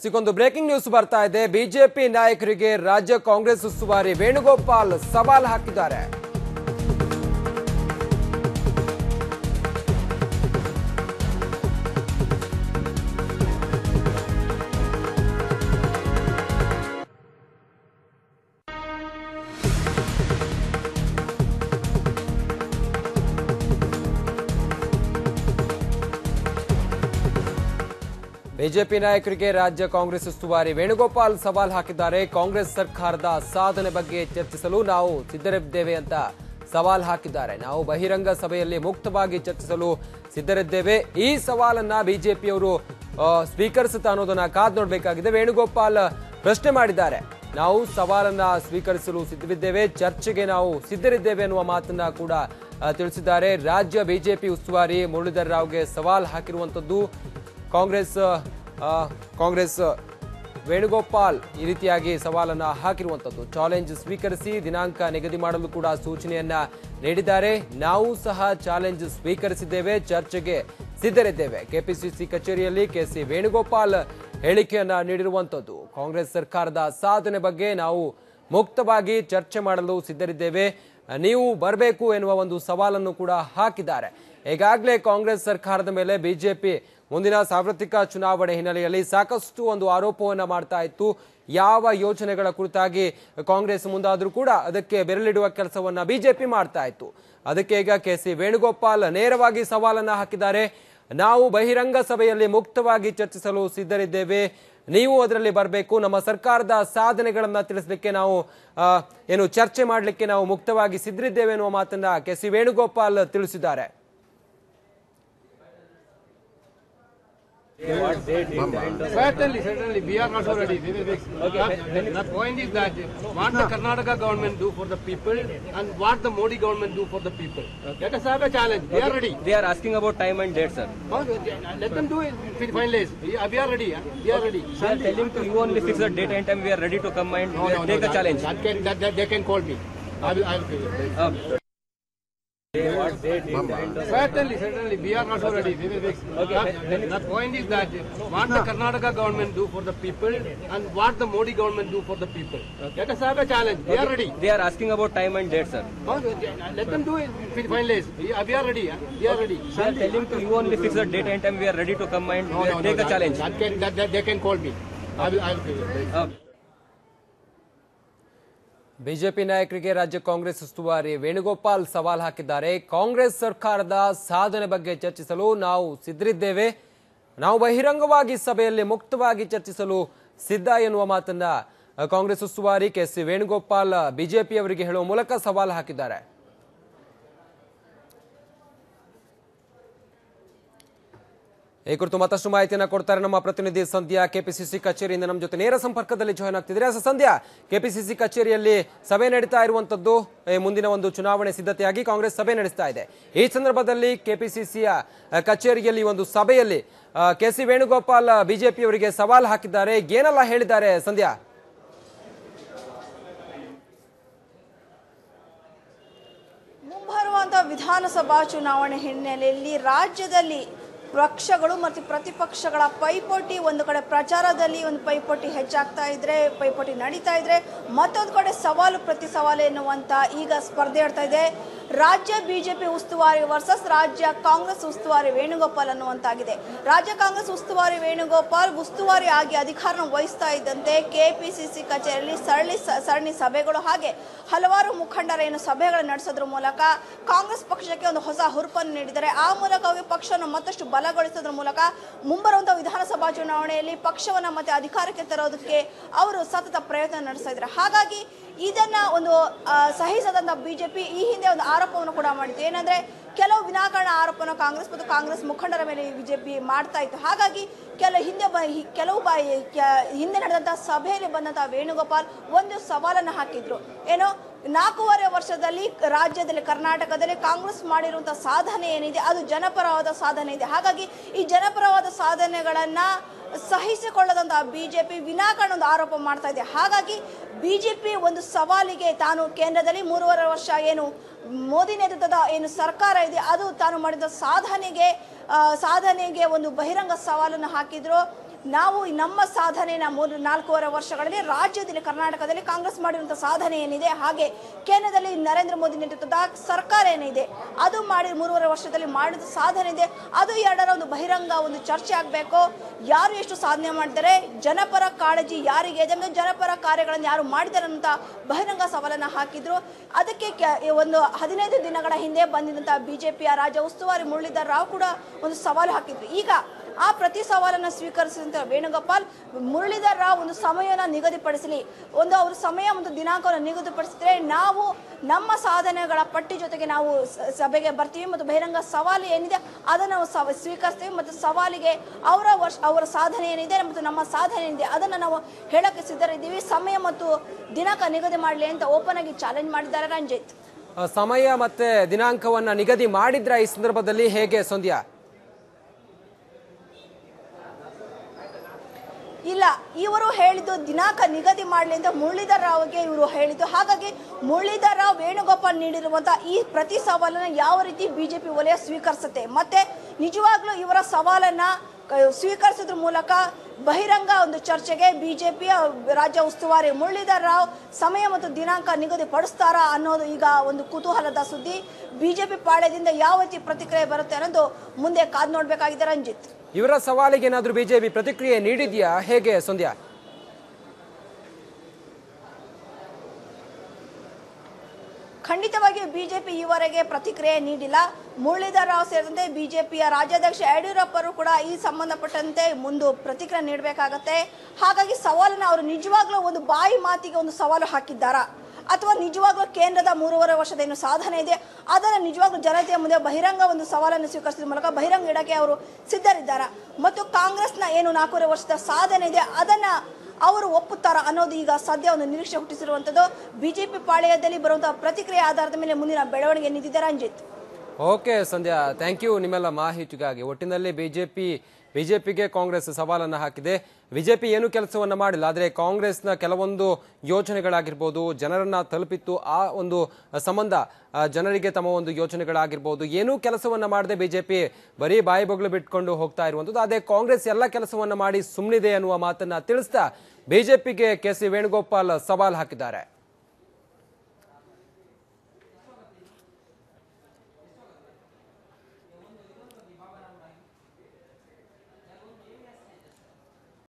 ಸಿಕ್ಕೊಂದು breaking news ಬರ್ತಾ ಇದೆ BJP ನಾಯಕರಿಗೆ ರಾಜ್ಯ ಕಾಂಗ್ರೆಸ್ ಉಸ್ತುವಾರಿ ವೇಣುಗೋಪಾಲ್ ಸವಾಲ್ ಹಾಕಿದ್ದಾರೆ ಬಿಜೆಪಿ ನಾಯಕರಿಗೆ ರಾಜ್ಯ ಕಾಂಗ್ರೆಸ್ ಉಸ್ತುವಾರಿ ವೇಣುಗೋಪಾಲ್ ಸವಾಲ್ ಹಾಕಿದ್ದಾರೆ ಕಾಂಗ್ರೆಸ್ ಸರ್ಕಾರದ ಸಾಧನೆ ಬಗ್ಗೆ ಚರ್ಚಿಸಲು ನಾವು ಸಿದ್ಧರಿದ್ದೇವೆ ಅಂತ ಸವಾಲ್ ಹಾಕಿದ್ದಾರೆ ನಾವು ಬಹಿರಂಗ ಸಭೆಯಲ್ಲಿ ಮುಕ್ತವಾಗಿ ಚರ್ಚಿಸಲು ಸಿದ್ಧರಿದ್ದೇವೆ ಈ ಸವಾಲನ್ನ ಬಿಜೆಪಿಯವರು ಸ್ವೀಕರಿಸುತ್ತಾ ಅನ್ನೋದನ್ನ ಕಾದ್ ನೋಡಬೇಕಾಗಿದೆ ವೇಣುಗೋಪಾಲ್ ಪ್ರಶ್ನೆ ಮಾಡಿದ್ದಾರೆ ನಾವು ಸವಾಲನ್ನ ಸ್ವೀಕರಿಸಲು ಸಿದ್ಧವಿದ್ದೇವೆ ಚರ್ಚೆಗೆ ನಾವು ಸಿದ್ಧರಿದ್ದೇವೆ ಅನ್ನುವ ಮಾತನ್ನ ಕೂಡ ಆ, ತಿಳಿಸಿದ್ದಾರೆ ರಾಜ್ಯ ಬಿಜೆಪಿ ಉಸ್ತುವಾರಿ ಮುರಳೀಧರ್ ರಾವ್ಗೆ ಸವಾಲ್ ಹಾಕಿರುವಂತದ್ದು ಕಾಂಗ್ರೆಸ್ ಆ, ಕಾಂಗ್ರೆಸ್ ವೇಣುಗೋಪಾಲ್ ಈ ರೀತಿಯಾಗಿ ಸವಾಲನ್ನ ಹಾಕಿರುವಂತದ್ದು ಚಾಲೆಂಜ್ ಸ್ವೀಕರಿಸಿ ದಿನಾಂಕ ನಿಗದಿ ಮಾಡಲು ಕೂಡ ಸೂಚನೆಯನ್ನ ನೀಡಿದ್ದಾರೆ ನಾವು ಸಹ ಚಾಲೆಂಜ್ ಸ್ವೀಕರಿಸಿದ್ದೇವೆ ಚರ್ಚೆಗೆ ಸಿದ್ಧರಿದ್ದೇವೆ ಕೆಪಿಸಿಸಿ ಕಚೇರಿಯಲ್ಲಿ ಕೆಸಿ ವೇಣುಗೋಪಾಲ್ ಹೇಳಿಕೆಯನ್ನ ನೀಡಿರುವಂತದ್ದು ಕಾಂಗ್ರೆಸ್ ಸರ್ಕಾರದ ಸಾಧನೆ ಬಗ್ಗೆ ನಾವು ಮುಕ್ತವಾಗಿ ಚರ್ಚೆ ಮಾಡಲು ಸಿದ್ಧರಿದ್ದೇವೆ ನೀವು ಬರಬೇಕು ಎನ್ನುವ ಒಂದು ಸವಾಲನ್ನು ಕೂಡ ಹಾಕಿದ್ದಾರೆ ಈಗಾಗಲೇ ಕಾಂಗ್ರೆಸ್ ಸರ್ಕಾರದ ಮೇಲೆ ಬಿಜೆಪಿ ಮುಂದಿನ ಸಾರ್ವತ್ರಿಕ ಚುನಾವಣೆ ಹಿನ್ನೆಲೆಯಲ್ಲಿ ಸಾಕಷ್ಟು ಒಂದು ಆರೋಪವನ್ನ ಮಾಡ್ತಾ ಇತ್ತು ಯಾವ ಯೋಜನೆಗಳ ಕುರಿತಾಗಿ ಕಾಂಗ್ರೆಸ್ ಮುಂದಾದರೂ ಕೂಡ ಅದಕ್ಕೆ ಬೆರಳಿಡುವ ಕೆಲಸವನ್ನ ಬಿಜೆಪಿ ಮಾಡ್ತಾ ಇತ್ತು ಅದಕ್ಕೆ ಈಗ ಕೆ ಸಿ ವೇಣುಗೋಪಾಲ್ ನೇರವಾಗಿ ಸವಾಲನ್ನ ಹಾಕಿದ್ದಾರೆ ನಾವು ಬಹಿರಂಗ ಸಭೆಯಲ್ಲಿ ಮುಕ್ತವಾಗಿ ಚರ್ಚಿಸಲು ಸಿದ್ಧರಿದ್ದೇವೆ ನೀವು ಅದರಲ್ಲಿ ಬರಬೇಕು ನಮ್ಮ ಸರ್ಕಾರದ ಸಾಧನೆಗಳನ್ನ ತಿಳಿಸಲಿಕ್ಕೆ ನಾವು ಆ, ಏನು ಚರ್ಚೆ ಮಾಡಲಿಕ್ಕೆ ನಾವು ಮುಕ್ತವಾಗಿ ಸಿದ್ಧರಿದ್ದೇವೆ ಎನ್ನುವ ಮಾತನ್ನ ಕೆ ಸಿ ವೇಣುಗೋಪಾಲ್ ತಿಳಿಸಿದ್ದಾರೆ Certainly, certainly, we are also ready. We will make- The point is that what the Karnataka government do for the people and what the Modi government do for the people. Let us have a challenge. We are ready. They are asking about time and date, sir. Huh? Let them do it. We finalize. We are we are ready. huh? We are ready. They are telling to you only fix the date and time. We are ready to come and No, we no, are no, take a that- challenge. That can, that, that they can call me. I will, I will. Um, Certainly, certainly, we are also ready. We will make- The point is that what the Karnataka government do for the people and what the Modi government do for the people. Let us have a challenge. We are ready. they are asking about time and date, sir. Huh? Let them do it. We finalize. We are we are ready. huh? We are ready. They are telling to you only fix the date and time. We are ready to come and No, we no, are no, take a that- challenge. That can, that, that they can call me. I will, I will. Um, BJP ನಾಯಕರಿಗೆ ರಾಜ್ಯ ಕಾಂಗ್ರೆಸ್ ಉಸ್ತುವಾರಿ ವೇಣುಗೋಪಾಲ್ ಸವಾಲ್ ಹಾಕಿದ್ದಾರೆ ಕಾಂಗ್ರೆಸ್ ಸರ್ಕಾರದ ಸಾಧನೆ ಬಗ್ಗೆ ಚರ್ಚಿಸಲು ನಾವು ಸಿದ್ಧರಿದ್ದೇವೆ ನಾವು ಬಹಿರಂಗವಾಗಿ ಸಭೆಯಲ್ಲಿ ಮುಕ್ತವಾಗಿ ಚರ್ಚಿಸಲು ಸಿದ್ಧ ಎನ್ನುವ ಮಾತನ್ನ ಅ, ಕಾಂಗ್ರೆಸ್ ಉಸ್ತುವಾರಿ ಕೆ ಸಿ ವೇಣುಗೋಪಾಲ್ ಬಿಜೆಪಿಯವರಿಗೆ ಹೇಳುವ ಮೂಲಕ ಸವಾಲ್ ಹಾಕಿದ್ದಾರೆ ಈ ಕುರಿತು ಮತ್ತಷ್ಟು ಮಾಹಿತಿಯನ್ನ ಕೊಡ್ತಾರೆ ನಮ್ಮ ಪ್ರತಿನಿಧಿ ಸಂಧ್ಯಾ ಕೆಪಿಸಿಸಿ ಕಚೇರಿಯಿಂದ ನಮ್ಮ ಜೊತೆ ನೇರ ಸಂಪರ್ಕದಲ್ಲಿ ಜಾಯ್ನ್ ಆಗ್ತಿದ್ರೆ ಸೊ ಸಂಧ್ಯಾ ಕೆಪಿಸಿಸಿ ಕಚೇರಿಯಲ್ಲಿ ಸಭೆ ನಡೀತಾ ಇರುವಂತದ್ದು ಏ, ಮುಂದಿನ ಒಂದು ಚುನಾವಣೆ ಸಿದ್ಧತೆಯಾಗಿ ಕಾಂಗ್ರೆಸ್ ಸಭೆ ನಡೆಸ್ತಾ ಇದೆ ಈ ಸಂದರ್ಭದಲ್ಲಿ ಕೆಪಿಸಿಸಿಯ ಕಚೇರಿಯಲ್ಲಿ ಒಂದು ಸಭೆಯಲ್ಲಿ ಕೆ ಸಿ ವೇಣುಗೋಪಾಲ್ ಬಿಜೆಪಿಯವರಿಗೆ ಸವಾಲ್ ಹಾಕಿದ್ದಾರೆ ಏನೆಲ್ಲ ಹೇಳಿದ್ದಾರೆ ಸಂಧ್ಯಾ ಮುಂಬರುವಂತಹ ವಿಧಾನಸಭಾ ಚುನಾವಣೆ ಹಿನ್ನೆಲೆಯಲ್ಲಿ ರಾಜ್ಯದಲ್ಲಿ ಪಕ್ಷಗಳು ಮತ್ತು ಪ್ರತಿಪಕ್ಷಗಳ ಪೈಪೋಟಿ ಒಂದು ಕಡೆ ಪ್ರಚಾರದಲ್ಲಿ ಒಂದು ಪೈಪೋಟಿ ಹೆಚ್ಚಾಗ್ತಾ ಇದ್ರೆ ಪೈಪೋಟಿ ನಡೀತಾ ಇದ್ರೆ ಮತ್ತೊಂದು ಕಡೆ ಸವಾಲು ಪ್ರತಿ ಸವಾಲು ಎನ್ನುವಂತ ಈಗ ಸ್ಪರ್ಧೆ ಆಡ್ತಾ ಇದೆ ರಾಜ್ಯ ಬಿಜೆಪಿ ಉಸ್ತುವಾರಿ ವರ್ಸಸ್ ರಾಜ್ಯ ಕಾಂಗ್ರೆಸ್ ಉಸ್ತುವಾರಿ ವೇಣುಗೋಪಾಲ್ ಅನ್ನುವಂತಾಗಿದೆ ರಾಜ್ಯ ಕಾಂಗ್ರೆಸ್ ಉಸ್ತುವಾರಿ ವೇಣುಗೋಪಾಲ್ ಉಸ್ತುವಾರಿ ಆಗಿ ಅಧಿಕಾರನ ವಹಿಸ್ತಾ ಇದ್ದಂತೆ ಕೆಪಿಸಿಸಿ ಕಚೇರಿಯಲ್ಲಿ ಸರಣಿ ಸ- ಸರಣಿ ಸಭೆಗಳು ಹಾಗೆ ಹಲವಾರು ಮುಖಂಡರ ಏನು ಸಭೆಗಳನ್ನು ನಡೆಸೋದ್ರ ಮೂಲಕ ಕಾಂಗ್ರೆಸ್ ಪಕ್ಷಕ್ಕೆ ಒಂದು ಹೊಸ ಹುರುಪನ್ನು ನೀಡಿದ್ದಾರೆ ಆ ಮೂಲಕವಾಗಿ ಪಕ್ಷವನ್ನು ಮತ್ತಷ್ಟು ಬಲಗೊಳಿಸೋದ್ರ ಮೂಲಕ ಮುಂಬರುವಂತಹ ವಿಧಾನಸಭಾ ಚುನಾವಣೆಯಲ್ಲಿ ಪಕ್ಷವನ್ನ ಮತ್ತೆ ಅಧಿಕಾರಕ್ಕೆ ತರೋದಕ್ಕೆ ಅವರು ಸತತ ಪ್ರಯತ್ನ ನಡೆಸ್ತಾ ಇದ್ದಾರೆ ಹಾಗಾಗಿ ಇದನ್ನ ಒಂದು ಆ, ಸಹಿಸದಂತ ಬಿಜೆಪಿ ಈ ಹಿಂದೆ ಒಂದು ಆರೋಪವನ್ನು ಕೂಡ ಮಾಡಿತ್ತು ಏನಂದ್ರೆ ಕೆಲವು ವಿನಾಕಾರಣ ಆರೋಪವನ್ನು ಕಾಂಗ್ರೆಸ್ ಮತ್ತು ಕಾಂಗ್ರೆಸ್ ಮುಖಂಡರ ಮೇಲೆ ಬಿಜೆಪಿ ಮಾಡ್ತಾ ಇತ್ತು ಹಾಗಾಗಿ ಕೆಲ ಹಿಂದೆ ಬ ಹಿ- ಕೆಲವು ಬಾರಿ ಕೆ- ಹಿಂದೆ ನಡೆದಂತಹ ಸಭೆಯಲ್ಲಿ ಬಂದಂತಹ ವೇಣುಗೋಪಾಲ್ ಒಂದು ಸವಾಲನ್ನು ಹಾಕಿದ್ರು ಏನೋ ನಾಲ್ಕೂವರೆ ವರ್ಷದಲ್ಲಿ ರಾಜ್ಯದಲ್ಲಿ ಕರ್ನಾಟಕದಲ್ಲಿ ಕಾಂಗ್ರೆಸ್ ಮಾಡಿರುವಂತಹ ಸಾಧನೆ ಏನಿದೆ ಅದು ಜನಪರವಾದ ಸಾಧನೆ ಇದೆ ಹಾಗಾಗಿ ಈ ಜನಪರವಾದ ಸಾಧನೆಗಳನ್ನ ಸಹಿಸಿಕೊಳ್ಳದಂತಹ ಬಿಜೆಪಿ ವಿನಾಕಾರಣ ಒಂದು ಆರೋಪ ಮಾಡ್ತಾ ಇದೆ ಹಾಗಾಗಿ ಬಿಜೆಪಿ ಒಂದು ಸವಾಲಿಗೆ ತಾನು ಕೇಂದ್ರದಲ್ಲಿ ಮೂರುವರೆ ವರ್ಷ ಏನು ಮೋದಿ ನೇತೃತ್ವದ ಏನು ಸರ್ಕಾರ ಇದೆ ಅದು ತಾನು ಮಾಡಿದ ಸಾಧನೆಗೆ ಆ, ಸಾಧನೆಗೆ ಒಂದು ಬಹಿರಂಗ ಸವಾಲನ್ನು ಹಾಕಿದ್ರು ನಾವು ನಮ್ಮ ಸಾಧನೆನ ಮೂರು ನಾಲ್ಕೂವರೆ ವರ್ಷಗಳಲ್ಲಿ ರಾಜ್ಯದಲ್ಲಿ ಕರ್ನಾಟಕದಲ್ಲಿ ಕಾಂಗ್ರೆಸ್ ಮಾಡಿರುವಂಥ ಸಾಧನೆ ಏನಿದೆ ಹಾಗೆ ಕೇಂದ್ರದಲ್ಲಿ ನರೇಂದ್ರ ಮೋದಿ ನೇತೃತ್ವದ ಸರ್ಕಾರ ಏನಿದೆ ಅದು ಮಾಡಿ ಮೂರುವರೆ ವರ್ಷದಲ್ಲಿ ಮಾಡಿದ ಸಾಧನೆ ಇದೆ ಅದು ಎರಡರ ಒಂದು ಬಹಿರಂಗ ಒಂದು ಚರ್ಚೆ ಆಗಬೇಕು ಯಾರು ಎಷ್ಟು ಸಾಧನೆ ಮಾಡಿದ್ದಾರೆ ಜನಪರ ಕಾಳಜಿ ಯಾರಿಗೆ ಇದೆ ಮತ್ತು ಜನಪರ ಕಾರ್ಯಗಳನ್ನು ಯಾರು ಮಾಡಿದ್ದಾರೆ ಅಂತ ಬಹಿರಂಗ ಸವಾಲನ್ನು ಹಾಕಿದ್ರು ಅದಕ್ಕೆ ಕೆ- ಒಂದು ಹದಿನೈದು ದಿನಗಳ ಹಿಂದೆ ಬಂದಿದ್ದಂಥ ಬಿಜೆಪಿಯ ರಾಜ್ಯ ಉಸ್ತುವಾರಿ ಮುರಳೀಧರ್ ರಾವ್ ಕೂಡ ಒಂದು ಸವಾಲು ಹಾಕಿದ್ರು ಈಗ ಆ ಪ್ರತಿ ಸವಾಲನ್ನು ಸ್ವೀಕರಿಸಿದಂಥ ವೇಣುಗೋಪಾಲ್ ಮುರಳೀಧರ್ ರಾವ್ ಒಂದು ಸಮಯನ ನಿಗದಿಪಡಿಸಲಿ ಒಂದು ಅವ್ರ ಸಮಯ ಒಂದು ದಿನಾಂಕವನ್ನು ನಿಗದಿಪಡಿಸಿದ್ರೆ ನಾವು ನಮ್ಮ ಸಾಧನೆಗಳ ಪಟ್ಟಿ ಜೊತೆಗೆ ನಾವು ಸ- ಸಭೆಗೆ ಬರ್ತೀವಿ ಮತ್ತು ಬಹಿರಂಗ ಸವಾಲು ಏನಿದೆ ಅದನ್ನು ನಾವು ಸವ ಸ್ವೀಕರಿಸ್ತೀವಿ ಮತ್ತು ಸವಾಲಿಗೆ ಅವರ ವರ್ಷ ಅವರ ಸಾಧನೆ ಏನಿದೆ ಮತ್ತು ನಮ್ಮ ಸಾಧನೆ ಏನಿದೆ ಅದನ್ನು ನಾವು ಹೇಳಕ್ಕೆ ಸಿದ್ಧರಿದ್ದೀವಿ ಸಮಯ ಮತ್ತು ದಿನಾಂಕ ನಿಗದಿ ಮಾಡಲಿ ಅಂತ ಓಪನ್ ಆಗಿ ಚಾಲೆಂಜ್ ಮಾಡಿದ್ದಾರೆ ರಂಜಿತ್ ಆ, ಸಮಯ ಮತ್ತೆ ದಿನಾಂಕವನ್ನ ನಿಗದಿ ಮಾಡಿದ್ರ ಈ ಸಂದರ್ಭದಲ್ಲಿ ಹೇಗೆ ಸಂಧ್ಯಾ ಇಲ್ಲ ಇವರು ಹೇಳಿದ್ದು ದಿನಾಂಕ ನಿಗದಿ ಮಾಡಲಿ ಅಂತ ಮುರಳೀಧರ್ ರಾವ್ಗೆ ಇವರು ಹೇಳಿದ್ದು ಹಾಗಾಗಿ ಮುರಳೀಧರ್ ರಾವ್ ವೇಣುಗೋಪಾಲ್ ನೀಡಿರುವಂಥ ಈ ಪ್ರತಿ ಸವಾಲನ್ನು ಯಾವ ರೀತಿ ಬಿಜೆಪಿ ವಲಯ ಸ್ವೀಕರಿಸುತ್ತೆ ಮತ್ತೆ ನಿಜವಾಗ್ಲೂ ಇವರ ಸವಾಲನ್ನ ಕ- ಸ್ವೀಕರಿಸೋದ್ರ ಮೂಲಕ ಬಹಿರಂಗ ಒಂದು ಚರ್ಚೆಗೆ ಬಿಜೆಪಿಯ ರಾಜ್ಯ ಉಸ್ತುವಾರಿ ಮುರಳೀಧರ್ ರಾವ್ ಸಮಯ ಮತ್ತು ದಿನಾಂಕ ನಿಗದಿ ಪಡಿಸ್ತಾರಾ ಅನ್ನೋದು ಈಗ ಒಂದು ಕುತೂಹಲದ ಸುದ್ದಿ ಬಿಜೆಪಿ ಪಾಳ್ಯದಿಂದ ಯಾವ ರೀತಿ ಪ್ರತಿಕ್ರಿಯೆ ಬರುತ್ತೆ ಅನ್ನೋದು ಮುಂದೆ ಕಾದ್ ನೋಡ್ಬೇಕಾಗಿದೆ ರಂಜಿತ್ ಇವರ ಸವಾಲಿಗೆ ಏನಾದ್ರೂ ಬಿಜೆಪಿ ಪ್ರತಿಕ್ರಿಯೆ ನೀಡಿದ್ಯಾ ಹೇಗೆ ಸಂಧ್ಯಾ ಖಂಡಿತವಾಗಿಯೂ ಬಿಜೆಪಿ ಈವರೆಗೆ ಪ್ರತಿಕ್ರಿಯೆ ನೀಡಿಲ್ಲ ಮುರಳೀಧರ್ ರಾವ್ ಸೇರಿದಂತೆ ಬಿಜೆಪಿಯ ರಾಜ್ಯಾಧ್ಯಕ್ಷ ಯಡಿಯೂರಪ್ಪರು ಕೂಡ ಈ ಸಂಬಂಧಪಟ್ಟಂತೆ ಮುಂದೆ ಪ್ರತಿಕ್ರಿಯೆ ನೀಡಬೇಕಾಗತ್ತೆ ಹಾಗಾಗಿ ಸವಾಲನ್ನು ಅವರು ನಿಜವಾಗ್ಲೂ ಒಂದು ಬಾಯಿ ಮಾತಿಗೆ ಒಂದು ಸವಾಲು ಹಾಕಿದ್ದಾರಾ ಅಥವಾ ನಿಜವಾಗ್ಲೂ ಕೇಂದ್ರದ ಮೂರುವರೆ ವರ್ಷದ ಏನು ಸಾಧನೆ ಇದೆ ಅದನ್ನು ನಿಜವಾಗ್ಲೂ ಜನತೆಯ ಮುಂದೆ ಬಹಿರಂಗ ಒಂದು ಸವಾಲನ್ನು ಸ್ವೀಕರಿಸಿದ ಮೂಲಕ ಬಹಿರಂಗ ಇಡಕ್ಕೆ ಅವರು ಸಿದ್ಧರಿದ್ದಾರಾ ಮತ್ತು ಕಾಂಗ್ರೆಸ್ನ ಏನು ನಾಲ್ಕೂವರೆ ವರ್ಷದ ಸಾಧನೆ ಇದೆ ಅದನ್ನ ಅವರು ಒಪ್ಪುತ್ತಾರಾ ಅನ್ನೋದು ಈಗ ಸದ್ಯ ಒಂದು ನಿರೀಕ್ಷೆ ಹುಟ್ಟಿಸಿರುವಂಥದ್ದು ಬಿಜೆಪಿ ಪಾಳೆಯದಲ್ಲಿ ಬರುವಂತಹ ಪ್ರತಿಕ್ರಿಯೆ ಆಧಾರದ ಮೇಲೆ ಮುಂದಿನ ಬೆಳವಣಿಗೆ ನಿಂತಿದೆ Ranjit okay Sandhya thank you ನಿಮ್ಮೆಲ್ಲ ಮಾಹಿತಿಗಾಗಿ ಒಟ್ಟಿನಲ್ಲಿ ಬಿಜೆಪಿ ಬಿಜೆಪಿಗೆ ಕಾಂಗ್ರೆಸ್ ಸವಾಲನ್ನು ಹಾಕಿದೆ ಬಿಜೆಪಿ ಏನು ಕೆಲಸವನ್ನ ಮಾಡಿಲ್ಲ ಆದರೆ ಕಾಂಗ್ರೆಸ್ನ ಕೆಲವೊಂದು ಯೋಜನೆಗಳಾಗಿರ್ಬೋದು ಜನರನ್ನ ತಲುಪಿತ್ತು ಆ ಒಂದು ಸಂಬಂಧ ಆ, ಜನರಿಗೆ ತಮ್ಮ ಒಂದು ಯೋಜನೆಗಳಾಗಿರ್ಬೋದು ಏನೂ ಕೆಲಸವನ್ನ ಮಾಡದೆ ಬಿಜೆಪಿ ಬರೀ ಬಾಯಿ ಬೊಗಳು ಬಿಟ್ಕೊಂಡು ಹೋಗ್ತಾ ಇರುವಂಥದ್ದು ಅದೇ ಕಾಂಗ್ರೆಸ್ ಎಲ್ಲ ಕೆಲಸವನ್ನ ಮಾಡಿ ಸುಮ್ಮನಿದೆ ಅನ್ನುವ ಮಾತನ್ನ ತಿಳಿಸ್ತಾ ಬಿಜೆಪಿಗೆ ಕೆ ಸಿ ವೇಣುಗೋಪಾಲ್ ಸವಾಲ್ ಹಾಕಿದ್ದಾರೆ